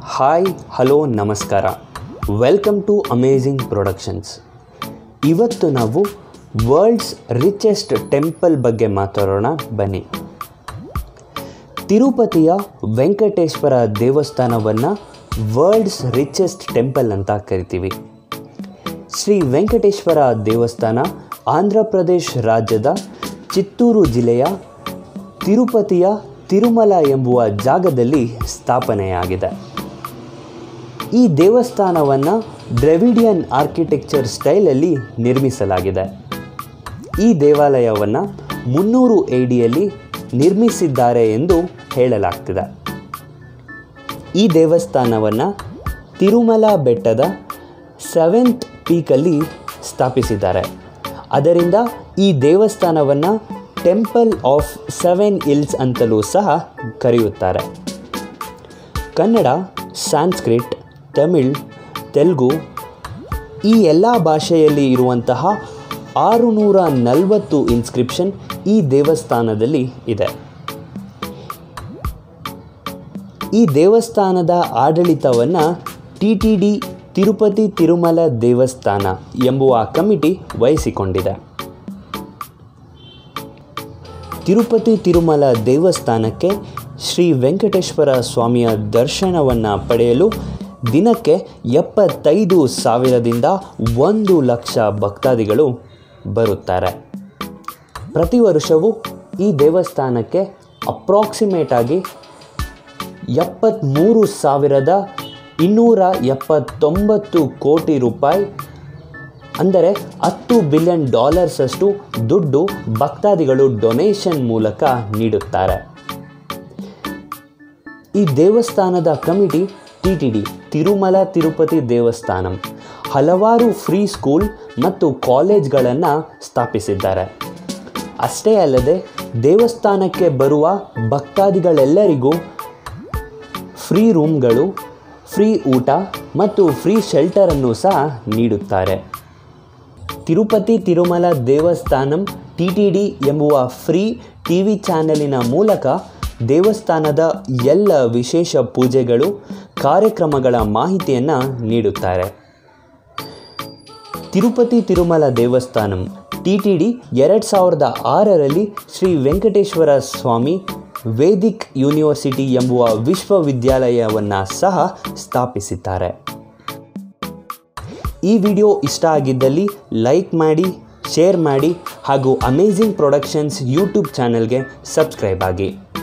hi hello ನಮಸ್ಕಾರ welcome to amazing productions ಇವತ್ತು ನಾವು ವರ್ಲ್ಡ್ಸ್ ರಿಚೆಸ್ಟ್ ಟೆಂಪಲ್ ಬಗ್ಗೆ ಮಾತಾಡೋಣ ಬನ್ನಿ ತಿರುಪತಿಯ ವೆಂಕಟೇಶ್ವರ ದೇವಸ್ಥಾನವನ್ನು ವರ್ಲ್ಡ್ಸ್ ರಿಚೆಸ್ಟ್ ಟೆಂಪಲ್ ಅಂತ ಕರಿತೀವಿ ಶ್ರೀ ವೆಂಕಟೇಶ್ವರ ದೇವಸ್ಥಾನ ಆಂಧ್ರ ಪ್ರದೇಶ್ ರಾಜ್ಯದ ಚಿತ್ತೂರು ಜಿಲ್ಲೆಯ ತಿರುಪತಿಯ ತಿರುಮಲ ಎಂಬುವ ಜಾಗದಲ್ಲಿ ಸ್ಥಾಪನೆಯಾಗಿದೆ ಈ ದೇವಸ್ಥಾನವನ್ನು ದ್ರವಿಡಿಯನ್ ಆರ್ಕಿಟೆಕ್ಚರ್ ಸ್ಟೈಲಲ್ಲಿ ನಿರ್ಮಿಸಲಾಗಿದೆ ಈ ದೇವಾಲಯವನ್ನು ಮುನ್ನೂರು ಎಡಿಯಲ್ಲಿ ನಿರ್ಮಿಸಿದ್ದಾರೆ ಎಂದು ಹೇಳಲಾಗ್ತಿದೆ ಈ ದೇವಸ್ಥಾನವನ್ನು ತಿರುಮಲ ಬೆಟ್ಟದ ಸೆವೆಂತ್ ಪೀಕಲ್ಲಿ ಸ್ಥಾಪಿಸಿದ್ದಾರೆ ಅದರಿಂದ ಈ ದೇವಸ್ಥಾನವನ್ನು ಟೆಂಪಲ್ ಆಫ್ ಸೆವೆನ್ ಇಲ್ಸ್ ಅಂತಲೂ ಸಹ ಕರೆಯುತ್ತಾರೆ ಕನ್ನಡ ಸಾಂಸ್ಕ್ರಿಟ್ ತಮಿಳ್ ತೆಲುಗು ಈ ಎಲ್ಲ ಭಾಷೆಯಲ್ಲಿ ಇರುವಂತಹ ಆರುನೂರ ನಲವತ್ತು ಇನ್ಸ್ಕ್ರಿಪ್ಷನ್ ಈ ದೇವಸ್ಥಾನದಲ್ಲಿ ಇದೆ ಈ ದೇವಸ್ಥಾನದ ಆಡಳಿತವನ್ನು T T D Tirupati Tirumala ದೇವಸ್ಥಾನ ಎಂಬುವ ಕಮಿಟಿ ವಹಿಸಿಕೊಂಡಿದೆ ತಿರುಪತಿ ತಿರುಮಲ ದೇವಸ್ಥಾನಕ್ಕೆ ಶ್ರೀ ವೆಂಕಟೇಶ್ವರ ಸ್ವಾಮಿಯ ದರ್ಶನವನ್ನು ಪಡೆಯಲು ದಿನಕ್ಕೆ ಎಪ್ಪತ್ತೈದು ಸಾವಿರದಿಂದ ಒಂದು ಲಕ್ಷ ಭಕ್ತಾದಿಗಳು ಬರುತ್ತಾರೆ ಪ್ರತಿ ವರ್ಷವೂ ಈ ದೇವಸ್ಥಾನಕ್ಕೆ ಅಪ್ರಾಕ್ಸಿಮೇಟ್ ಆಗಿ ಎಪ್ಪತ್ತ್ಮೂರು ಸಾವಿರದ ಇನ್ನೂರ ಎಪ್ಪತ್ತೊಂಬತ್ತು ಕೋಟಿ ರೂಪಾಯಿ ಅಂದರೆ ಹತ್ತು ಬಿಲಿಯನ್ ಡಾಲರ್ಸಷ್ಟು ದುಡ್ಡು ಭಕ್ತಾದಿಗಳು ಡೊನೇಷನ್ ಮೂಲಕ ನೀಡುತ್ತಾರೆ ಈ ದೇವಸ್ಥಾನದ committee T T D Tirumala Tirupati ದೇವಸ್ಥಾನಂ ಹಲವಾರು ಫ್ರೀ ಸ್ಕೂಲ್ ಮತ್ತು ಕಾಲೇಜ್ಗಳನ್ನು ಸ್ಥಾಪಿಸಿದ್ದಾರೆ ಅಷ್ಟೇ ಅಲ್ಲದೆ ದೇವಸ್ಥಾನಕ್ಕೆ ಬರುವ ಭಕ್ತಾದಿಗಳೆಲ್ಲರಿಗೂ ಫ್ರೀ ರೂಮ್ಗಳು ಫ್ರೀ ಊಟ ಮತ್ತು ಫ್ರೀ ಶೆಲ್ಟರನ್ನು ಸಹ ನೀಡುತ್ತಾರೆ ತಿರುಪತಿ ತಿರುಮಲ ದೇವಸ್ಥಾನಂ ಟಿ ಟಿ ಡಿ ಎಂಬುವ ಫ್ರೀ ಟಿ ವಿ ಚಾನೆಲಿನ ಮೂಲಕ ದೇವಸ್ಥಾನದ ಎಲ್ಲ ವಿಶೇಷ ಪೂಜೆಗಳು ಕಾರ್ಯಕ್ರಮಗಳ ಮಾಹಿತಿಯನ್ನು ನೀಡುತ್ತಾರೆ ತಿರುಪತಿ ತಿರುಮಲ ದೇವಸ್ಥಾನಂ ಟಿ ಟಿ ಡಿ ಎರಡು ಸಾವಿರದ ಆರರಲ್ಲಿ ಶ್ರೀ ವೆಂಕಟೇಶ್ವರ ಸ್ವಾಮಿ ವೇದಿಕ್ ಯೂನಿವರ್ಸಿಟಿ ಎಂಬುವ ವಿಶ್ವವಿದ್ಯಾಲಯವನ್ನು ಸಹ ಸ್ಥಾಪಿಸಿದ್ದಾರೆ ಈ ವಿಡಿಯೋ ಇಷ್ಟ ಆಗಿದ್ದಲ್ಲಿ ಲೈಕ್ ಮಾಡಿ ಶೇರ್ ಮಾಡಿ ಹಾಗೂ ಅಮೇಝಿಂಗ್ ಪ್ರೊಡಕ್ಷನ್ಸ್ ಯೂಟ್ಯೂಬ್ ಚಾನಲ್ಗೆ ಸಬ್ಸ್ಕ್ರೈಬ್ ಆಗಿ